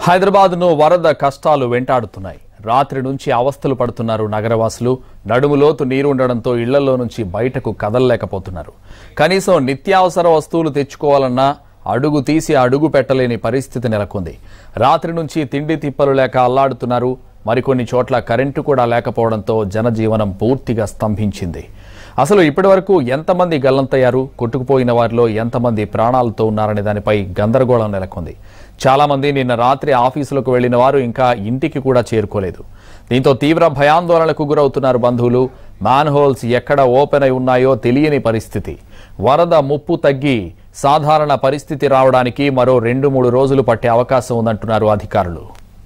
హైదరాబాద్ను వరద కష్టాలు వెంటాడుతున్నాయి రాత్రి నుంచి అవస్థలు పడుతున్నారు నగరవాసులు నడుములోతు నీరు ఉండడంతో ఇళ్లలో నుంచి బయటకు కదలలేకపోతున్నారు కనీసం నిత్యావసర వస్తువులు తెచ్చుకోవాలన్నా అడుగు తీసి అడుగు పెట్టలేని పరిస్థితి నెలకొంది రాత్రి నుంచి తిండి తిప్పలు లేక అల్లాడుతున్నారు మరికొన్ని చోట్ల కరెంటు కూడా లేకపోవడంతో జనజీవనం పూర్తిగా స్తంభించింది అసలు ఇప్పటివరకు ఎంతమంది గల్లంతయ్యారు కొట్టుకుపోయిన వారిలో ఎంతమంది ప్రాణాలతో ఉన్నారనే దానిపై గందరగోళం నెలకొంది చాలా మంది నిన్న రాత్రి ఆఫీసులకు వెళ్లిన వారు ఇంకా ఇంటికి కూడా చేరుకోలేదు దీంతో తీవ్ర భయాందోళనకు గురవుతున్నారు బంధువులు మ్యాన్ హోల్స్ ఎక్కడ ఓపెన్ అయి ఉన్నాయో తెలియని పరిస్థితి వరద ముప్పు తగ్గి సాధారణ పరిస్థితి రావడానికి మరో రెండు మూడు రోజులు పట్టే అవకాశం ఉందంటున్నారు అధికారులు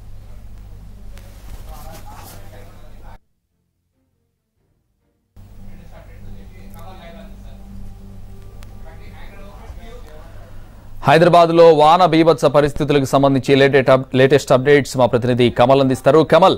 హైదరాబాద్ లో వాన బీభత్స పరిస్థితులకు సంబంధించి లేటెస్ట్ లేటెస్ట్ అప్డేట్స్ మా ప్రతినిధి కమల్ అందిస్తారు కమల్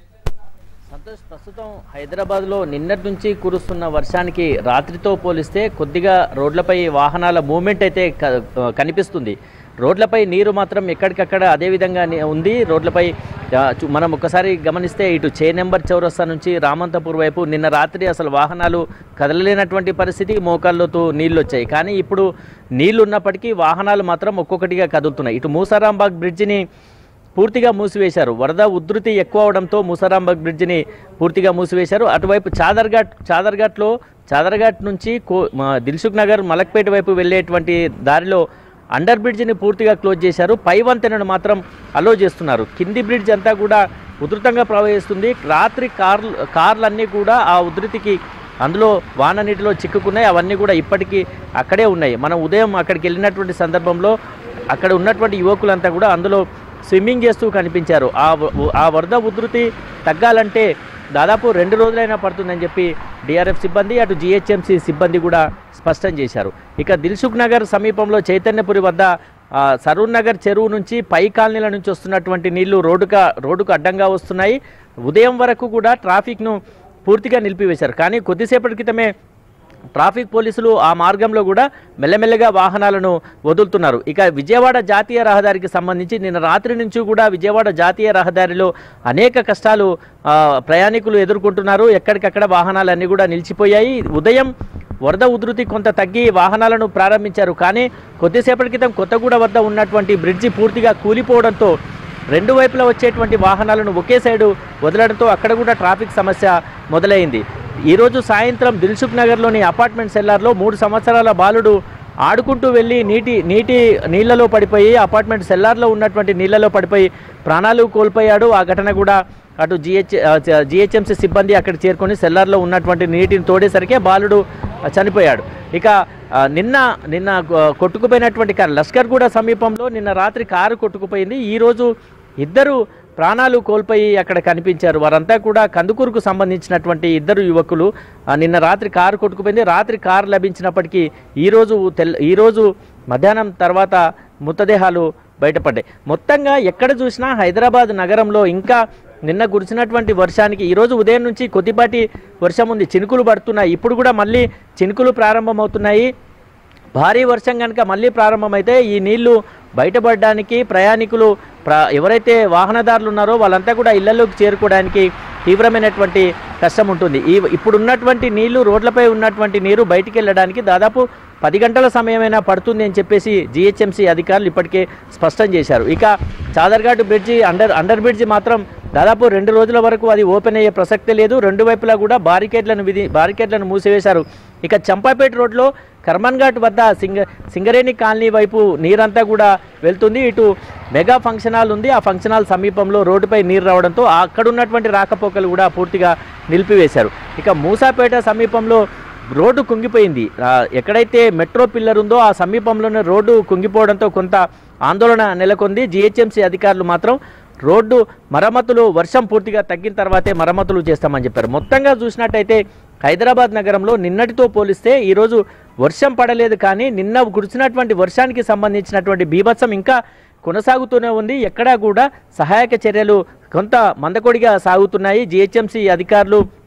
సంతోష్ ప్రస్తుతం హైదరాబాద్లో నిన్నటి నుంచి కురుస్తున్న వర్షానికి రాత్రితో పోలిస్తే కొద్దిగా రోడ్లపై వాహనాల మూవ్మెంట్ అయితే క- కనిపిస్తుంది రోడ్లపై నీరు మాత్రం ఎక్కడికక్కడ అదే విధంగా ని- ఉంది రోడ్లపై ఆ, చు- మనం ఒకసారి గమనిస్తే ఇటు చే నెంబర్ చౌరస్తా నుంచి రామంతపూర్ వైపు నిన్న రాత్రి అసలు వాహనాలు కదలలేనటువంటి పరిస్థితి మోకాళ్ళతో నీళ్లు వచ్చాయి కానీ ఇప్పుడు నీళ్లు ఉన్నప్పటికీ వాహనాలు మాత్రం ఒక్కొక్కటిగా కదులుతున్నాయి ఇటు మూసారాంబాగ్ బ్రిడ్జిని పూర్తిగా మూసివేశారు వరద ఉధృతి ఎక్కువ అవడంతో ముసారాంబాగ్ బ్రిడ్జిని పూర్తిగా మూసివేశారు అటువైపు చాదర్ఘాట్ చాదర్ఘాట్లో చాదర్ఘాట్ నుంచి కో మా దిల్సుఖ్ నగర్ మలక్పేట వైపు వెళ్ళేటువంటి దారిలో అండర్ బ్రిడ్జిని పూర్తిగా క్లోజ్ చేశారు పై వంతెనను మాత్రం అలో చేస్తున్నారు కింది బ్రిడ్జ్ అంతా కూడా ఉధృతంగా ప్రవహిస్తుంది రాత్రి కార్లు కార్లన్నీ కూడా ఆ ఉధృతికి అందులో వాన నీటిలో చిక్కుకున్నాయి అవన్నీ కూడా ఇప్పటికీ అక్కడే ఉన్నాయి మనం ఉదయం అక్కడికి వెళ్ళినటువంటి సందర్భంలో అక్కడ ఉన్నటువంటి యువకులంతా కూడా అందులో స్విమ్మింగ్ చేస్తూ కనిపించారు ఆ వ- ఆ వరద ఉధృతి తగ్గాలంటే దాదాపు రెండు రోజులైనా పడుతుందని చెప్పి డిఆర్ఎఫ్ సిబ్బంది అటు జిహెచ్ఎంసి సిబ్బంది కూడా స్పష్టం చేశారు ఇక దిల్సుఖ్ నగర్ సమీపంలో చైతన్యపురి వద్ద ఆ, సరూర్ నగర్ చెరువు నుంచి పై కాలనీల నుంచి వస్తున్నటువంటి నీళ్లు రోడ్డుగా రోడ్డుకు అడ్డంగా వస్తున్నాయి ఉదయం వరకు కూడా ట్రాఫిక్ను పూర్తిగా నిలిపివేశారు కానీ కొద్దిసేపటి క్రితమే ట్రాఫిక్ పోలీసులు ఆ మార్గంలో కూడా మెల్లమెల్లగా వాహనాలను వదులుతున్నారు ఇక విజయవాడ జాతీయ రహదారికి సంబంధించి నిన్న రాత్రి నుంచి కూడా విజయవాడ జాతీయ రహదారిలో అనేక కష్టాలు ఆ, ప్రయాణికులు ఎదుర్కొంటున్నారు ఎక్కడికక్కడ వాహనాలన్నీ కూడా నిలిచిపోయాయి ఉదయం వరద ఉధృతి కొంత తగ్గి వాహనాలను ప్రారంభించారు కానీ కొద్దిసేపటి క్రితం కొత్తగూడ వద్ద ఉన్నటువంటి బ్రిడ్జి పూర్తిగా కూలిపోవడంతో రెండు వైపులా వచ్చేటువంటి వాహనాలను ఒకే సైడు వదలడంతో అక్కడ కూడా ట్రాఫిక్ సమస్య మొదలైంది ఈరోజు సాయంత్రం దిల్సుఖ్ నగర్లోని అపార్ట్మెంట్ సెల్లార్లో మూడు సంవత్సరాల బాలుడు ఆడుకుంటూ వెళ్ళి నీటి నీటి నీళ్లలో పడిపోయి అపార్ట్మెంట్ సెల్లార్లో ఉన్నటువంటి నీళ్లలో పడిపోయి ప్రాణాలు కోల్పోయాడు ఆ ఘటన కూడా అటు జిహెచ్ జిహెచ్ఎంసీ సిబ్బంది అక్కడ చేరుకొని సెల్లార్లో ఉన్నటువంటి నీటిని తోడేసరికి బాలుడు చనిపోయాడు ఇక ఆ, నిన్న నిన్న ఆ, కొట్టుకుపోయినటువంటి కారు లష్కర్ కూడా సమీపంలో నిన్న రాత్రి కారు కొట్టుకుపోయింది ఈరోజు ఇద్దరు ప్రాణాలు కోల్పోయి అక్కడ కనిపించారు వారంతా కూడా కందుకూరుకు సంబంధించినటువంటి ఇద్దరు యువకులు ఆ, నిన్న రాత్రి కారు కొట్టుకుపోయింది రాత్రి కారు లభించినప్పటికీ ఈరోజు తెల్ ఈరోజు మధ్యాహ్నం తర్వాత మృతదేహాలు బయటపడ్డాయి మొత్తంగా ఎక్కడ చూసినా హైదరాబాద్ నగరంలో ఇంకా నిన్న కురిసినటువంటి వర్షానికి ఈరోజు ఉదయం నుంచి కొద్దిపాటి వర్షం ఉంది చినుకులు పడుతున్నాయి ఇప్పుడు కూడా మళ్ళీ చినుకులు ప్రారంభమవుతున్నాయి భారీ వర్షం కనుక మళ్ళీ ప్రారంభమైతే ఈ నీళ్లు బయటపడడానికి ప్రయాణికులు ప్ర ఎవరైతే వాహనదారులు ఉన్నారో వాళ్ళంతా కూడా ఇళ్లలోకి చేరుకోవడానికి తీవ్రమైనటువంటి కష్టం ఉంటుంది ఈ ఇప్పుడున్నటువంటి నీళ్లు రోడ్లపై ఉన్నటువంటి నీరు బయటికి వెళ్ళడానికి దాదాపు పది గంటల సమయమైనా పడుతుంది అని చెప్పేసి జిహెచ్ఎంసీ అధికారులు ఇప్పటికే స్పష్టం చేశారు ఇక Chadarghat bridge under under bridge మాత్రం దాదాపు రెండు రోజుల వరకు అది ఓపెన్ అయ్యే ప్రసక్తే లేదు రెండు వైపులా కూడా బారికేడ్లను విధి బారికేడ్లను మూసివేశారు ఇక చంపాపేట రోడ్లో కర్మన్ ఘాట్ వద్ద సింగ సింగరేణి కాలనీ వైపు నీరంతా కూడా వెళ్తుంది ఇటు మెగా ఫంక్షన్ హాల్ ఉంది ఆ ఫంక్షన్ హాల్ సమీపంలో రోడ్డుపై నీరు రావడంతో అక్కడ ఉన్నటువంటి రాకపోకలు కూడా పూర్తిగా నిలిపివేశారు ఇక మూసాపేట సమీపంలో రోడ్డు కుంగిపోయింది ఆ, ఎక్కడైతే మెట్రో పిల్లర్ ఉందో ఆ సమీపంలోనే రోడ్డు కుంగిపోవడంతో కొంత ఆందోళన నెలకొంది జిహెచ్ఎంసీ అధికారులు మాత్రం రోడ్డు మరమ్మతులు వర్షం పూర్తిగా తగ్గిన తర్వాతే మరమ్మతులు చేస్తామని చెప్పారు మొత్తంగా చూసినట్టయితే హైదరాబాద్ నగరంలో నిన్నటితో పోలిస్తే ఈరోజు వర్షం పడలేదు కానీ నిన్న కురిసినటువంటి వర్షానికి సంబంధించినటువంటి బీభత్సం ఇంకా కొనసాగుతూనే ఉంది ఎక్కడా కూడా సహాయక చర్యలు కొంత మందకొడిగా సాగుతున్నాయి జిహెచ్ఎంసీ అధికారులు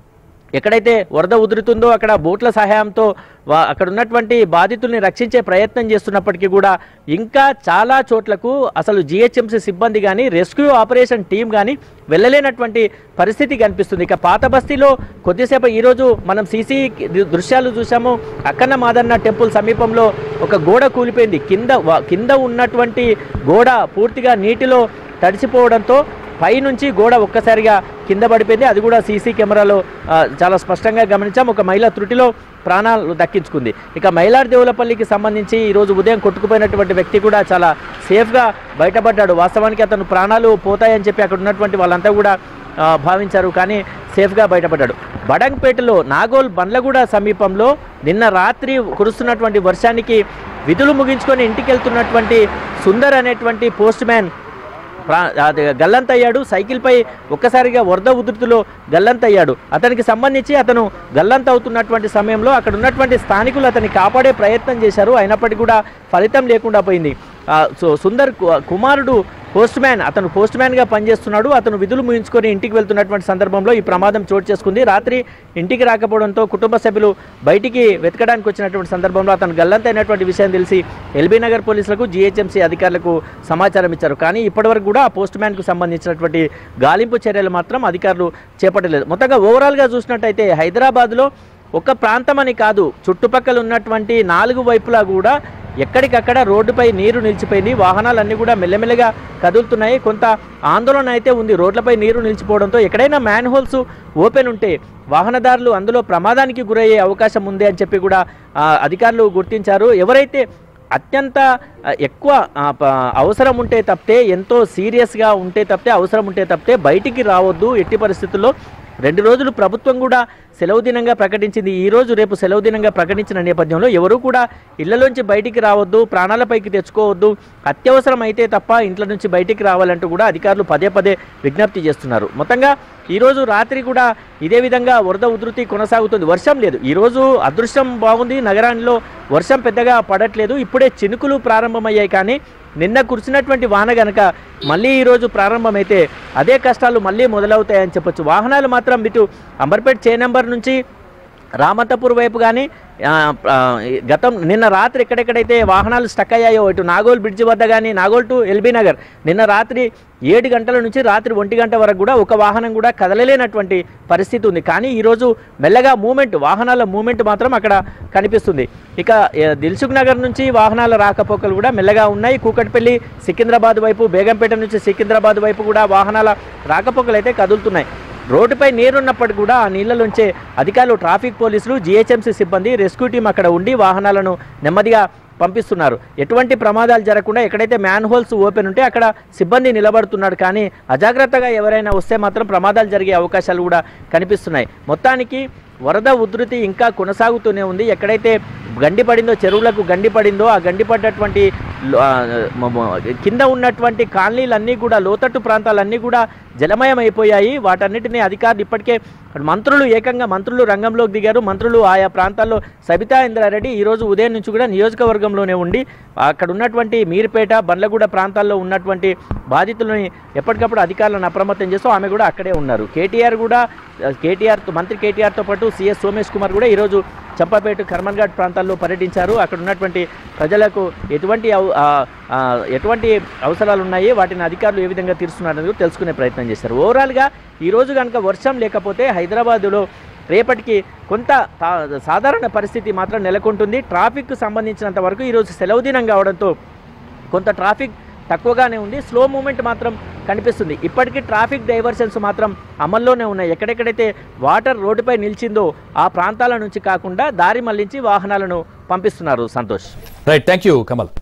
ఎక్కడైతే వరద ఉదురుతుందో అక్కడ బోట్ల సహాయంతో వా- అక్కడ ఉన్నటువంటి బాధితుల్ని రక్షించే ప్రయత్నం చేస్తున్నప్పటికీ కూడా ఇంకా చాలా చోట్లకు అసలు జిహెచ్ఎంసీ సిబ్బంది కానీ రెస్క్యూ ఆపరేషన్ టీం కానీ వెళ్ళలేనటువంటి పరిస్థితి కనిపిస్తుంది ఇక పాత బస్తీలో కొద్దిసేపు ఈరోజు మనం సీసీ దృశ్యాలు చూసాము అక్కన్న మాదన్న టెంపుల్ సమీపంలో ఒక గోడ కూలిపోయింది కింద వా- కింద ఉన్నటువంటి గోడ పూర్తిగా నీటిలో తడిసిపోవడంతో పైనుంచి గోడ ఒక్కసారిగా కింద పడిపోయింది అది కూడా సీసీ కెమెరాలో ఆ, చాలా స్పష్టంగా గమనించాం ఒక మహిళ త్రుటిలో ప్రాణాలు దక్కించుకుంది ఇక మైలార్ దేవులపల్లికి సంబంధించి ఈరోజు ఉదయం కొట్టుకుపోయినటువంటి వ్యక్తి కూడా చాలా సేఫ్గా బయటపడ్డాడు వాస్తవానికి అతను ప్రాణాలు పోతాయని చెప్పి అక్కడ ఉన్నటువంటి వాళ్ళంతా కూడా ఆ, భావించారు కానీ సేఫ్గా బయటపడ్డాడు బడంగ్పేటలో నాగోల్ బండ్లగూడ సమీపంలో నిన్న రాత్రి కురుస్తున్నటువంటి వర్షానికి విధులు ముగించుకొని ఇంటికి వెళ్తున్నటువంటి సుందర్ అనేటువంటి పోస్ట్ మ్యాన్ ప్రా- అది గల్లంతయ్యాడు సైకిల్పై ఒక్కసారిగా వరద ఉధృతిలో గల్లంతయ్యాడు అతనికి సంబంధించి అతను గల్లంత అవుతున్నటువంటి సమయంలో అక్కడ ఉన్నటువంటి స్థానికులు అతన్ని కాపాడే ప్రయత్నం చేశారు అయినప్పటికీ కూడా ఫలితం లేకుండా పోయింది ఆ, సో సుందర్ కు- కుమారుడు పోస్ట్ మ్యాన్ అతను పోస్ట్ మ్యాన్గా పనిచేస్తున్నాడు అతను విధులు ముగించుకొని ఇంటికి వెళ్తున్నటువంటి సందర్భంలో ఈ ప్రమాదం చోటు చేసుకుంది రాత్రి ఇంటికి రాకపోవడంతో కుటుంబ సభ్యులు బయటికి వెతకడానికి వచ్చినటువంటి సందర్భంలో అతను గల్లంతైనటువంటి విషయం తెలిసి ఎల్బీ నగర్ పోలీసులకు జీహెచ్ఎంసీ అధికారులకు సమాచారం ఇచ్చారు కానీ ఇప్పటివరకు కూడా ఆ పోస్ట్ మ్యాన్కు సంబంధించినటువంటి గాలింపు చర్యలు మాత్రం అధికారులు చేపట్టలేదు మొత్తంగా ఓవరాల్గా చూసినట్టయితే హైదరాబాద్లో ఒక ప్రాంతం అని కాదు చుట్టుపక్కల ఉన్నటువంటి నాలుగు వైపులా కూడా ఎక్కడికక్కడ రోడ్డుపై నీరు నిలిచిపోయింది వాహనాలన్నీ కూడా మెల్లమెల్లగా కదులుతున్నాయి కొంత ఆందోళన అయితే ఉంది రోడ్లపై నీరు నిలిచిపోవడంతో ఎక్కడైనా మ్యాన్ హోల్స్ ఓపెన్ ఉంటే వాహనదారులు అందులో ప్రమాదానికి గురయ్యే అవకాశం ఉంది అని చెప్పి కూడా ఆ, అధికారులు గుర్తించారు ఎవరైతే అత్యంత ఆ, ఎక్కువ ఆ, ప- అవసరం ఉంటే తప్పితే ఎంతో సీరియస్గా ఉంటే తప్పితే అవసరం ఉంటే తప్పితే బయటికి రావద్దు ఎట్టి పరిస్థితుల్లో రెండు రోజులు ప్రభుత్వం కూడా సెలవు దినంగా ప్రకటించింది ఈ రోజు రేపు సెలవు దినంగా ప్రకటించిన నేపథ్యంలో ఎవరు కూడా ఇళ్లలోంచి బయటికి రావద్దు ప్రాణాలపైకి తెచ్చుకోవద్దు అత్యవసరం అయితే తప్ప ఇంట్లో నుంచి బయటికి రావాలంటూ కూడా అధికారులు పదే పదే విజ్ఞప్తి చేస్తున్నారు మొత్తంగా ఈరోజు రాత్రి కూడా ఇదే విధంగా వరద ఉధృతి కొనసాగుతుంది వర్షం లేదు ఈరోజు అదృష్టం బాగుంది నగరాల్లో వర్షం పెద్దగా పడట్లేదు ఇప్పుడే చినుకులు ప్రారంభమయ్యాయి కానీ నిన్న కురిసినటువంటి వాన గనక మళ్ళీ ఈరోజు ప్రారంభమైతే అదే కష్టాలు మళ్ళీ మొదలవుతాయని చెప్పొచ్చు వాహనాలు మాత్రం ఇటు అంబర్పేట్ చే నెంబర్ నుంచి రామంతపూర్ వైపు కానీ ఆ, ఆ, గతం నిన్న రాత్రి ఎక్కడెక్కడైతే వాహనాలు స్టక్ అయ్యాయో ఇటు నాగోల్ బ్రిడ్జ్ వద్ద కానీ నాగోల్ టు ఎల్బీ నగర్ నిన్న రాత్రి ఏడు గంటల నుంచి రాత్రి ఒంటి గంట వరకు కూడా ఒక వాహనం కూడా కదలలేనటువంటి పరిస్థితి ఉంది కానీ ఈరోజు మెల్లగా మూమెంట్ వాహనాల మూమెంట్ మాత్రం అక్కడ కనిపిస్తుంది ఇక ఏ, దిల్సుఖ్ నగర్ నుంచి వాహనాల రాకపోకలు కూడా మెల్లగా ఉన్నాయి కూకట్పల్లి సికింద్రాబాద్ వైపు బేగంపేట నుంచి సికింద్రాబాద్ వైపు కూడా వాహనాల రాకపోకలు అయితే కదులుతున్నాయి రోడ్డుపై నీరున్నప్పటికీ కూడా ఆ నీళ్లలోంచే అధికారులు ట్రాఫిక్ పోలీసులు జిహెచ్ఎంసీ సిబ్బంది రెస్క్యూ టీం అక్కడ ఉండి వాహనాలను నెమ్మదిగా పంపిస్తున్నారు ఎటువంటి ప్రమాదాలు జరగకుండా ఎక్కడైతే మ్యాన్ హోల్స్ ఓపెన్ ఉంటే అక్కడ సిబ్బంది నిలబడుతున్నాడు కానీ అజాగ్రత్తగా ఎవరైనా వస్తే మాత్రం ప్రమాదాలు జరిగే అవకాశాలు కూడా కనిపిస్తున్నాయి మొత్తానికి వరద ఉధృతి ఇంకా కొనసాగుతూనే ఉంది ఎక్కడైతే గండి పడిందో చెరువులకు గండి పడిందో ఆ గండి పడ్డటువంటి లో- ఆ, మ- మ- కింద ఉన్నటువంటి కాలనీలన్నీ కూడా లోతట్టు ప్రాంతాలన్నీ కూడా జలమయం అయిపోయాయి వాటన్నిటిని అధికారులు ఇప్పటికే మంత్రులు ఏకంగా మంత్రులు రంగంలోకి దిగారు మంత్రులు ఆయా ప్రాంతాల్లో సబితా ఇంద్రారెడ్డి ఈరోజు ఉదయం నుంచి కూడా నియోజకవర్గంలోనే ఉండి అక్కడ ఉన్నటువంటి మీర్పేట బండ్లగూడ ప్రాంతాల్లో ఉన్నటువంటి బాధితులని ఎప్పటికప్పుడు అధికారులను అప్రమత్తం చేస్తూ ఆమె కూడా అక్కడే ఉన్నారు కేటీఆర్ కూడా కేటీఆర్ మంత్రి కేటీఆర్తో పాటు సీఎస్ సోమేష్ కుమార్ కూడా ఈరోజు చంపాపేట కర్మన్ఘాట్ ప్రాంతాల్లో పర్యటించారు అక్కడ ఉన్నటువంటి ప్రజలకు ఎటువంటి అవ- ఆ, ఆ, ఎటువంటి అవసరాలు ఉన్నాయి వాటిని అధికారులు ఏ విధంగా తీరుస్తున్నారని కూడా తెలుసుకునే ప్రయత్నం చేశారు ఓవరాల్గా ఈరోజు కనుక వర్షం లేకపోతే హైదరాబాదులో రేపటికి కొంత తా- సాధారణ పరిస్థితి మాత్రం నెలకొంటుంది ట్రాఫిక్కు సంబంధించినంత వరకు ఈరోజు సెలవు దినం కావడంతో కొంత ట్రాఫిక్ తక్కువగానే ఉంది స్లో మూమెంట్ మాత్రం కనిపిస్తుంది ఇప్పటికీ ట్రాఫిక్ డైవర్షన్స్ మాత్రం అమల్లోనే ఉన్నాయి ఎక్కడెక్కడైతే వాటర్ రోడ్డుపై నిలిచిందో ఆ ప్రాంతాల నుంచి కాకుండా దారి మళ్లించి వాహనాలను పంపిస్తున్నారు Santosh right thank you Kamal